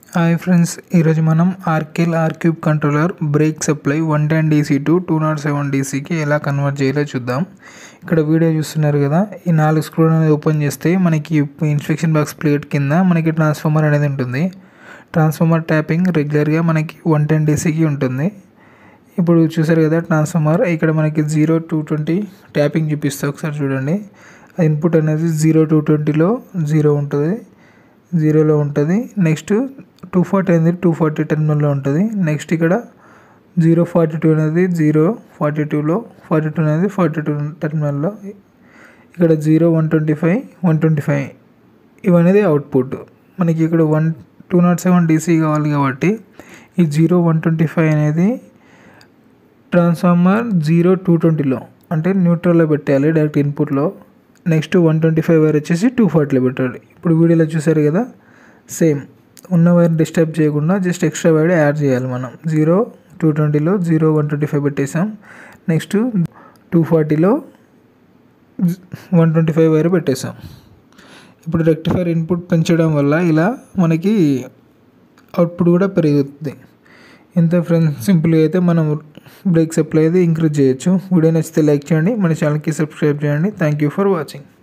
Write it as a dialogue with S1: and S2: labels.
S1: hi friends ఈరోజు మనం ఆర్కెల్ ఆర్క్యూబ్ controller brake supply one ten DC to two nought seven డీసీకి ఎలా కన్వర్ట్ చేయాలో చూద్దాం ఇక్కడ వీడియో చూస్తున్నారు కదా ఈ నాలుగు స్క్రూ అనేది ఓపెన్ చేస్తే మనకి ఇన్స్పెక్షన్ బాక్స్ ప్లేట్ కింద మనకి ట్రాన్స్ఫార్మర్ అనేది ఉంటుంది ట్రాన్స్ఫార్మర్ ట్యాపింగ్ రెగ్యులర్గా మనకి వన్ టెన్ డీసీకి ఉంటుంది ఇప్పుడు చూసారు కదా ట్రాన్స్ఫార్మర్ ఇక్కడ మనకి జీరో టూ ట్వంటీ ట్యాపింగ్ చూపిస్తే ఒకసారి చూడండి ఇన్పుట్ అనేది జీరో టూ ట్వంటీలో జీరో ఉంటుంది జీరోలో ఉంటుంది నెక్స్ట్ టూ ఫార్టీ అనేది టూ ఫార్టీ టెర్మినల్లో ఉంటుంది నెక్స్ట్ ఇక్కడ జీరో ఫార్టీ టూ అనేది జీరో ఫార్టీ టూలో ఫార్టీ టూ అనేది ఫార్టీ టూ టెర్మినల్లో ఇక్కడ zero one twenty five one twenty five ఇవనేది అవుట్పుట్ మనకి ఇక్కడ one two nought seven DC కావాలి కాబట్టి ఈ జీరో వన్ ట్వంటీ ఫైవ్ అనేది ట్రాన్స్ఫార్మర్ జీరో టూ ట్వంటీలో అంటే న్యూట్రల్లో పెట్టాలి డైరెక్ట్ ఇన్పుట్లో next one twenty five wire వచ్చేసి టూ ఫార్టీలో పెట్టాలి ఇప్పుడు వీడియోలో చూసారు కదా సేమ్ ఉన్న వైర్ డిస్టర్బ్ చేయకుండా జస్ట్ ఎక్స్ట్రా వైర్ యాడ్ చేయాలి మనం జీరో టూ ట్వంటీలో జీరో వన్ ట్వంటీ ఫైవ్ పెట్టేసాం నెక్స్ట్ టూ ఫార్టీలో వన్ ట్వంటీ ఫైవ్ వైర్ పెట్టేసాం ఇప్పుడు రెక్టిఫైర్ ఇన్పుట్ పెంచడం వల్ల ఇలా మనకి అవుట్పుట్ కూడా పెరుగుతుంది ఇంత ఫ్రెండ్స్ సింపుల్గా అయితే మనం బ్రేక్ సప్లై అయితే ఇంక్రీజ్ చేయొచ్చు వీడియో నచ్చితే లైక్ చేయండి మన ఛానల్కి సబ్స్క్రైబ్ చేయండి థ్యాంక్ యూ ఫర్ వాచింగ్